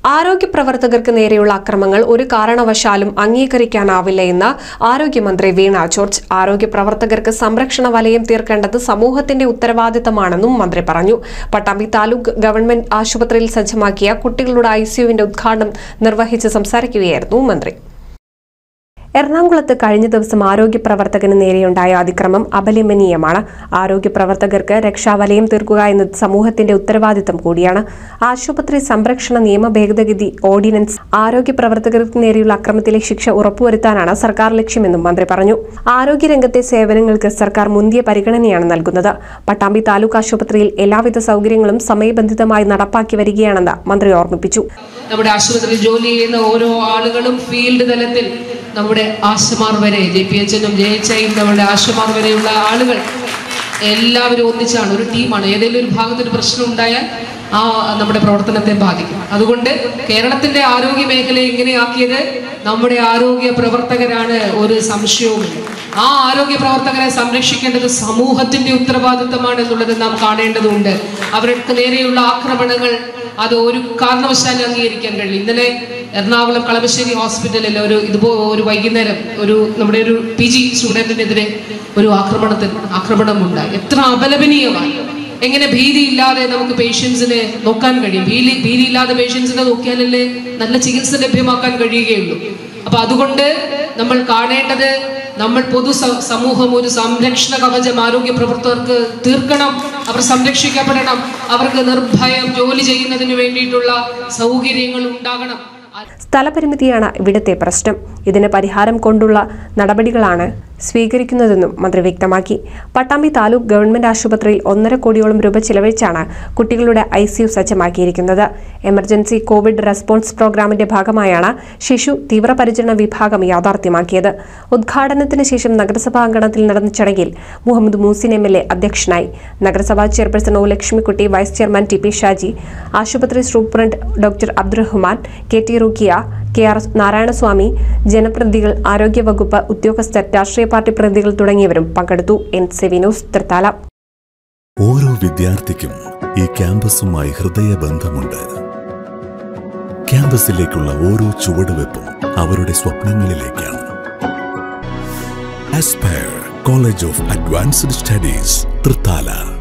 ആരോഗ്യ പ്രവർത്തകർക്ക് നേരെയുള്ള അക്രമങ്ങൾ ഒരു കാരണവശാലും അംഗീകരിക്കാനാവില്ല എന്ന് ആരോഗ്യമന്ത്രി വീണ ജോർജ് ആരോഗ്യ പ്രവർത്തകർക്ക് സംരക്ഷണ വലയം തീർക്കേണ്ടത് സമൂഹത്തിന്റെ ഉത്തരവാദിത്തമാണെന്നും മന്ത്രി പറഞ്ഞു പട്ടാമ്പി താലൂക്ക് ഗവൺമെന്റ് ആശുപത്രിയിൽ സജ്ജമാക്കിയ കുട്ടികളുടെ ഐസിയുവിന്റെ ഉദ്ഘാടനം നിർവഹിച്ച് സംസാരിക്കുകയായിരുന്നു മന്ത്രി എറണാകുളത്ത് കഴിഞ്ഞ ദിവസം ആരോഗ്യ പ്രവർത്തകന് നേരെയുണ്ടായ അതിക്രമം അപലപനീയമാണ് ആരോഗ്യ പ്രവർത്തകർക്ക് രക്ഷാവലയം തീർക്കുക എന്നത് സമൂഹത്തിന്റെ ഉത്തരവാദിത്തം കൂടിയാണ് ആശുപത്രി സംരക്ഷണ നിയമ ഭേദഗതി ഓർഡിനൻസ് ആരോഗ്യ പ്രവർത്തകർക്ക് നേരെയുള്ള അക്രമത്തിലെ ശിക്ഷ ഉറപ്പുവരുത്താനാണ് സർക്കാർ ലക്ഷ്യമെന്നും മന്ത്രി പറഞ്ഞു ആരോഗ്യരംഗത്തെ സേവനങ്ങൾക്ക് സർക്കാർ മുന്തിയ പരിഗണനയാണ് നൽകുന്നത് പട്ടാമ്പി താലൂക്ക് ആശുപത്രിയിൽ എല്ലാവിധ സൗകര്യങ്ങളും സമയബന്ധിതമായി നടപ്പാക്കി വരികയാണെന്ന് മന്ത്രി ഓർമ്മിപ്പിച്ചു നമ്മുടെ ആശുപത്രിയിൽ ജോലി ചെയ്യുന്ന ഓരോ ആളുകളും ഫീൽഡ് തലത്തിൽ നമ്മുടെ ആശമാർ വരെ ജെ പി എച്ച് എന്നും ജെ എച്ച് ഐയും നമ്മുടെ ആശമാർ വരെയുള്ള ആളുകൾ എല്ലാവരും ഒന്നിച്ചാണ് ഒരു ടീമാണ് ഏതെങ്കിലും ഒരു ഭാഗത്ത് ഒരു പ്രശ്നം ഉണ്ടായാൽ ആ നമ്മുടെ പ്രവർത്തനത്തെ ബാധിക്കും അതുകൊണ്ട് കേരളത്തിന്റെ ആരോഗ്യ മേഖല ഇങ്ങനെയാക്കിയത് നമ്മുടെ ആരോഗ്യ പ്രവർത്തകരാണ് ഒരു സംശയവുമില്ല ആ ആരോഗ്യ പ്രവർത്തകരെ സംരക്ഷിക്കേണ്ടത് സമൂഹത്തിന്റെ ഉത്തരവാദിത്തമാണ് എന്നുള്ളത് നാം കാണേണ്ടതുണ്ട് അവർക്ക് നേരെയുള്ള ആക്രമണങ്ങൾ അത് ഒരു കാരണവശാലും അംഗീകരിക്കാൻ കഴിയും ഇന്നലെ എറണാകുളം കളമശ്ശേരി ഹോസ്പിറ്റലിൽ ഒരു ഇതുപോ ഒരു വൈകുന്നേരം ഒരു നമ്മുടെ ഒരു പി ജി സ്റ്റുഡന്റിനെതിരെ ഒരു ആക്രമണത്തിന് ആക്രമണം ഉണ്ടായി എത്ര അപലപനീയമാണ് എങ്ങനെ ഭീതിയില്ലാതെ നമുക്ക് പേഷ്യൻസിനെ നോക്കാൻ കഴിയും ഭീതി ഭീതിയില്ലാതെ പേഷ്യൻസിനെ നോക്കിയാലല്ലേ നല്ല ചികിത്സ ലഭ്യമാക്കാൻ കഴിയുകയുള്ളൂ അപ്പൊ അതുകൊണ്ട് നമ്മൾ കാണേണ്ടത് നമ്മൾ പൊതു സ- സമൂഹം ഒരു സംരക്ഷണ കവചം ആരോഗ്യ പ്രവർത്തകർക്ക് തീർക്കണം അവർ സംരക്ഷിക്കപ്പെടണം അവർക്ക് നിർഭയം ജോലി ചെയ്യുന്നതിന് വേണ്ടിയിട്ടുള്ള സൗകര്യങ്ങൾ ഉണ്ടാകണം സ്ഥലപരിമിതിയാണ് ഇവിടുത്തെ പ്രശ്നം ഇതിന് പരിഹാരം കൊണ്ടുള്ള നടപടികളാണ് സ്വീകരിക്കുന്നതെന്നും മന്ത്രി വ്യക്തമാക്കി പട്ടാമ്പി താലൂക്ക് ഗവൺമെന്റ് ആശുപത്രിയിൽ ഒന്നര കോടിയോളം രൂപ ചിലവഴിച്ചാണ് കുട്ടികളുടെ ഐ സിയു സജ്ജമാക്കിയിരിക്കുന്നത് എമർജൻസി കോവിഡ് റെസ്പോൺസ് പ്രോഗ്രാമിന്റെ ഭാഗമായാണ് ശിശു തീവ്രപരിചരണ വിഭാഗം യാഥാർത്ഥ്യമാക്കിയത് ഉദ്ഘാടനത്തിന് ശേഷം നഗരസഭാ അങ്കണത്തിൽ നടന്ന ചടങ്ങിൽ Muhammad Muhsin M L A അധ്യക്ഷനായി നഗരസഭാ chairperson O Lakshmikutty vice chairman T P Shaji ആശുപത്രി superintendent doctor Abdurahman K T Rukkiya K R Narayanaswamy ജനപ്രതിനിധികൾ ആരോഗ്യവകുപ്പ് ഉദ്യോഗസ്ഥർ രാഷ്ട്രീയ പാർട്ടി പ്രതിനിധികൾ തുടങ്ങിയവരും പങ്കെടുത്തു എൻ സി വിനോസ് തൃത്താല ഓരോ വിദ്യാർത്ഥിക്കും ഈ ക്യാമ്പസുമായി ഹൃദയബന്ധമുണ്ട് ക്യാമ്പസിലേക്കുള്ള ഓരോ ചുവടുവെപ്പും അവരുടെ സ്വപ്നങ്ങളിലേക്കാണ് Aspire college of advanced studies Thrithala